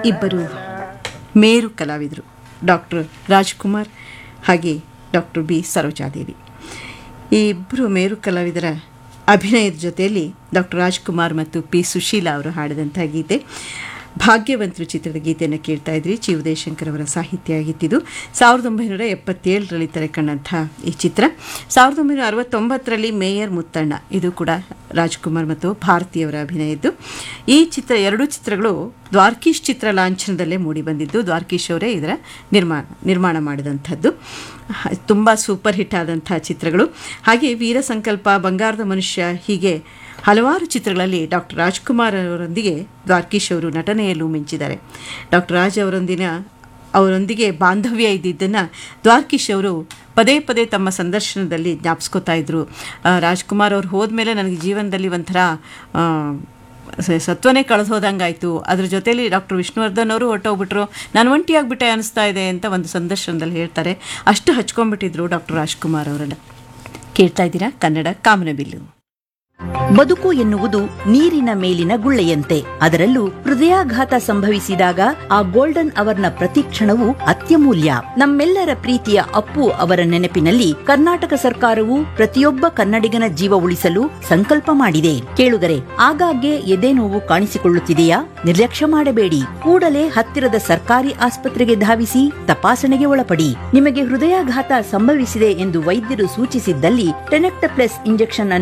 ಇಬ್ಬರು ಮೇರು ಕಲಾವಿದರು ಡಾಕ್ಟರ್ ರಾಜ್ಕುಮಾರ್ ಹಾಗೆ ಡಾಕ್ಟರ್ ಬಿ ಸರೋಜಾದೇವಿ ಈ ಇಬ್ಬರು ಮೇರು ಕಲಾವಿದರ ಅಭಿನಯದ ಜೊತೆಯಲ್ಲಿ ಡಾಕ್ಟರ್ ರಾಜ್ಕುಮಾರ್ ಮತ್ತು ಪಿ ಸುಶೀಲಾ ಅವರು ಹಾಡಿದಂಥ ಗೀತೆ ಭಾಗ್ಯವಂತರು ಚಿತ್ರದ ಗೀತೆಯನ್ನು ಕೇಳ್ತಾ ಇದ್ರಿ ಚಿ ಉದಯಶಂಕರ್ ಅವರ ಸಾಹಿತ್ಯ ಆಗಿತ್ತಿದ್ದು ಸಾವಿರದ ಒಂಬೈನೂರ ಎಪ್ಪತ್ತೇಳರಲ್ಲಿ ತೆರೆ ಕಂಡಂಥ ಈ ಚಿತ್ರ ಸಾವಿರದ ಒಂಬೈನೂರ ಅರವತ್ತೊಂಬತ್ತರಲ್ಲಿ ಮೇಯರ್ ಮುತ್ತಣ್ಣ ಇದು ಕೂಡ ರಾಜ್ಕುಮಾರ್ ಮತ್ತು ಭಾರತಿಯವರ ಅಭಿನಯದ್ದು ಈ ಚಿತ್ರ ಎರಡೂ ಚಿತ್ರಗಳು ದ್ವಾರ್ಕೀಶ್ ಚಿತ್ರ ಲಾಂಛನದಲ್ಲೇ ಮೂಡಿಬಂದಿದ್ದು ದ್ವಾರ್ಕೀಶ್ ಅವರೇ ಇದರ ನಿರ್ಮಾಣ ನಿರ್ಮಾಣ ಮಾಡಿದಂಥದ್ದು ತುಂಬ ಸೂಪರ್ ಹಿಟ್ ಆದಂಥ ಚಿತ್ರಗಳು ಹಾಗೆ ವೀರ ಸಂಕಲ್ಪ ಬಂಗಾರದ ಮನುಷ್ಯ ಹೀಗೆ ಹಲವಾರು ಚಿತ್ರಗಳಲ್ಲಿ ಡಾಕ್ಟರ್ ರಾಜ್ಕುಮಾರ್ ಅವರೊಂದಿಗೆ ದ್ವಾರ್ಕೀಶ್ ಅವರು ನಟನೆಯಲ್ಲೂ ಮಿಂಚಿದ್ದಾರೆ ಡಾಕ್ಟರ್ ರಾಜ್ ಅವರೊಂದಿನ ಅವರೊಂದಿಗೆ ಬಾಂಧವ್ಯ ಇದ್ದಿದ್ದನ್ನು ದ್ವಾರ್ಕೀಶ್ ಅವರು ಪದೇ ಪದೇ ತಮ್ಮ ಸಂದರ್ಶನದಲ್ಲಿ ಜ್ಞಾಪಿಸ್ಕೋತಾ ಇದ್ರು ಆ, ರಾಜ್ಕುಮಾರ್ ಅವ್ರು ಹೋದ್ಮೇಲೆ ನನಗೆ ಜೀವನದಲ್ಲಿ ಒಂಥರ ಆ, ಸ- ಸತ್ವನೇ ಕಳೆದು ಹೋದಂಗಾಯ್ತು ಅದ್ರ ಜೊತೆಲಿ ಡಾಕ್ಟರ್ ವಿಷ್ಣುವರ್ಧನ್ ಅವರು ಹೊಟ್ಟೋಗ್ಬಿಟ್ರು ನಾನು ಒಂಟಿಯಾಗ್ಬಿಟ್ಟೆ ಅನಿಸ್ತಾ ಇದೆ ಅಂತ ಒಂದು ಸಂದರ್ಶನದಲ್ಲಿ ಹೇಳ್ತಾರೆ ಅಷ್ಟು ಹಚ್ಕೊಂಡ್ಬಿಟ್ಟಿದ್ರು ಡಾಕ್ಟರ್ ರಾಜ್ಕುಮಾರ್ ಅವರನ್ನ ಕೇಳ್ತಾ ಇದ್ದೀರಾ ಕನ್ನಡ ಕಾಮನಬಿಲ್ಲು ಬದುಕು ಎನ್ನುವುದು ನೀರಿನ ಮೇಲಿನ ಗುಳ್ಳೆಯಂತೆ ಅದರಲ್ಲೂ ಹೃದಯಾಘಾತ ಸಂಭವಿಸಿದಾಗ ಆ ಗೋಲ್ಡನ್ ಅವರ್ನ ಪ್ರತಿಕ್ಷಣವು ಅತ್ಯಮೂಲ್ಯ ನಮ್ಮೆಲ್ಲರ ಪ್ರೀತಿಯ ಅಪ್ಪು ಅವರ ನೆನಪಿನಲ್ಲಿ ಕರ್ನಾಟಕ ಸರ್ಕಾರವು ಪ್ರತಿಯೊಬ್ಬ ಕನ್ನಡಿಗನ ಜೀವ ಉಳಿಸಲು ಸಂಕಲ್ಪ ಮಾಡಿದೆ ಕೇಳುಗರೆ ಆಗಾಗ್ಗೆ ಎದೆ ನೋವು ಕಾಣಿಸಿಕೊಳ್ಳುತ್ತಿದೆಯಾ ನಿರ್ಲಕ್ಷ್ಯ ಮಾಡಬೇಡಿ ಕೂಡಲೇ ಹತ್ತಿರದ ಸರ್ಕಾರಿ ಆಸ್ಪತ್ರೆಗೆ ಧಾವಿಸಿ ತಪಾಸಣೆಗೆ ಒಳಪಡಿ ನಿಮಗೆ ಹೃದಯಾಘಾತ ಸಂಭವಿಸಿದೆ ಎಂದು ವೈದ್ಯರು ಸೂಚಿಸಿದ್ದಲ್ಲಿ ಟೆನೆಕ್ಟಪ್ಲೆಸ್ ಇಂಜೆಕ್ಷನ್